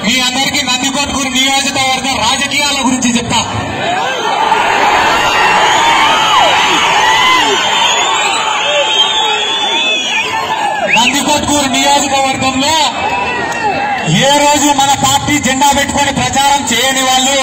మీ అందరికీ నందికొట్కూరు నియోజకవర్గ రాజకీయాల గురించి చెప్తా నందికొట్కూరు నియోజకవర్గంలో ఏ రోజు మన పార్టీ జెండా పెట్టుకొని ప్రచారం చేయని వాళ్ళు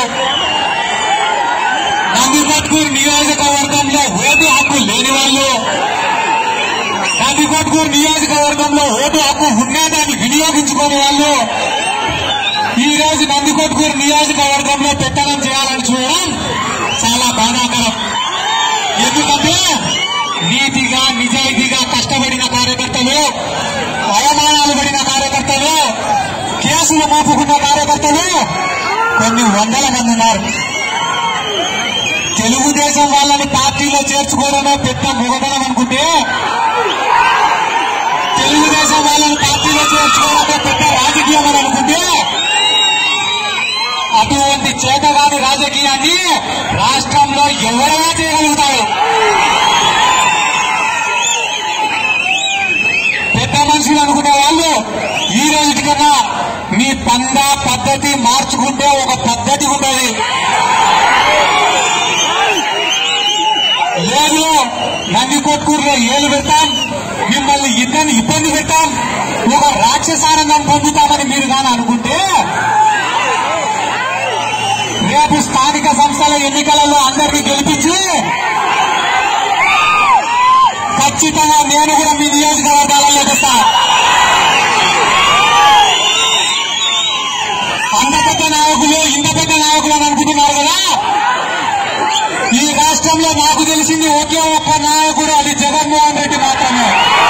నందికొట్కూరు నియోజకవర్గంలో ఓటు హక్కు లేని వాళ్ళు నందికొట్కూరు నియోజకవర్గంలో ఓటు హక్కు ఉన్నదాన్ని వినియోగించుకోని వాళ్ళు ఈ రోజు నందికొట్కూరు నియోజకవర్గంలో పెత్తనం చేయాలని చూడడం చాలా బాధాకరం ఎందుకంటే నీతిగా నిజాయితీగా కష్టపడిన కార్యకర్తలు అవమానాలు పడిన కార్యకర్తలు కేసులు మోపుకున్న కార్యకర్తలు కొన్ని వందల మంది ఉన్నారు తెలుగుదేశం వాళ్ళని పార్టీలో చేర్చుకోవడమే పెద్ద మొగదనం అనుకుంటే తెలుగుదేశం వాళ్ళని పార్టీలో చేర్చుకోవడమే పెద్ద రాజకీయం అని అనుకుంటే అటువంటి చేతగాని రాజకీయాన్ని రాష్ట్రంలో ఎవరైనా చేయగలుగుతారు పెద్ద మనుషులు అనుకునే వాళ్ళు ఈ రోజు కన్నా మీ పంద పద్ధతి మార్చుకుంటే ఒక పద్ధతి ఉంటుంది లేదు నంది కొట్కూరులో ఏలు పెడతాం మిమ్మల్ని ఇద్దరిని ఇబ్బంది పెట్టాం ఒక రాక్షసానందం పొందుతామని మీరు కానీ అనుకుంటే రేపు స్థానిక సంస్థల ఎన్నికలలో అందరినీ గెలిపించి ఖచ్చితంగా నేను కూడా మీ నియోజకవర్గాలలో వస్తా అంత పెద్ద నాయకులు ఇంత పెద్ద నాయకులు అని అనుకుంటున్నారు కదా ఈ రాష్ట్రంలో నాకు తెలిసింది ఒకే ఒక్క నాయకుడు అది జగన్మోహన్ రెడ్డి మాత్రమే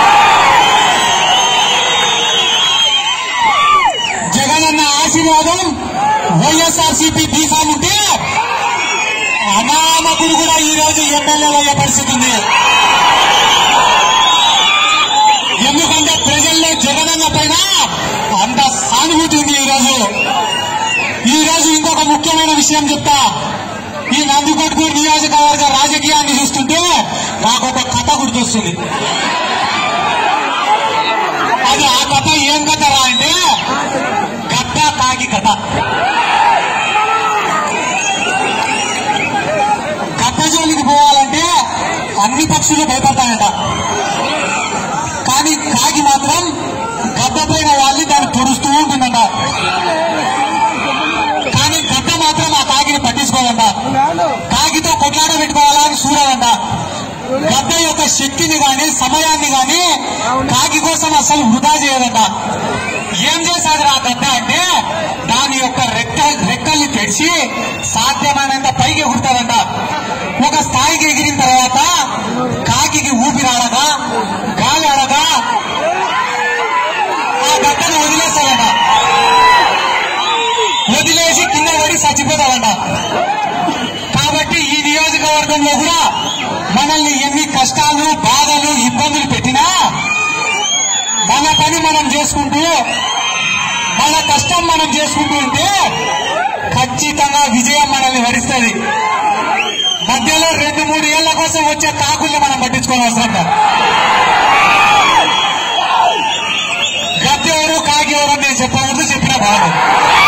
జగనన్న ఆశీర్వాదం వైఎస్ఆర్సీపీ బీఫామ్ ఉంటే అనామకుడు కూడా ఈ రోజు ఎమ్మెల్యేలు అయ్యే పరిస్థితి ఉంది ఎందుకంటే ప్రజల్లో జగనన్న పైన అంత సానుభూతి ఉంది ఈ రోజు ఈ రోజు ఇంకొక ముఖ్యమైన విషయం చెప్తా ఈ నందికొట్కూరు నియోజకవర్గ రాజకీయాన్ని చూస్తుంటే నాకు ఒక కథ గుర్తొస్తుంది అది ఆ కథ ఏం కథ రా అంటే గద్ద కాకి కథ గద్ద జోలికి పోవాలంటే అన్ని పక్షులు భయపడతాయంట కానీ కాకి మాత్రం గద్ద పైన వాళ్ళని దాన్ని పొడుస్తూ ఉంటుందంట కానీ గద్ద మాత్రం ఆ కాకిని పట్టించుకోదంట కాకితో కొట్లాడ పెట్టుకోవాలా అని చూడాలంట గద్ద యొక్క శక్తిని గాని సమయాన్ని గాని కాకి కోసం అసలు వృధా చేయదంట ఏం చేశాడు ఆ గద్ద అంటే దాని యొక్క రెక్క రెక్కల్ని తెడిచి సాధ్యమైనంత పైకి ఎగురుతాడంట ఒక స్థాయికి ఎగిరిన తర్వాత కాకి ఊపిరాడగా గాలి ఆడగా ఆ గద్దను వదిలేస్తాడంట వదిలేసి కింద పడి చచ్చిపోతాడంట కాబట్టి ఈ నియోజకవర్గంలో కూడా మనల్ని ఎన్ని కష్టాలు బాధలు ఇబ్బందులు పెట్టినా మన పని మనం చేసుకుంటూ మన కష్టం మనం చేసుకుంటూ ఉంటే ఖచ్చితంగా విజయం మనల్ని వరిస్తుంది మధ్యలో రెండు మూడు ఏళ్ల కోసం వచ్చే కాకుల్ని మనం పట్టించుకోని అవసరం లేదు గద్దెవరు కాకి ఎవరు అని నేను చెప్పకూడదు చెప్పిన బాగు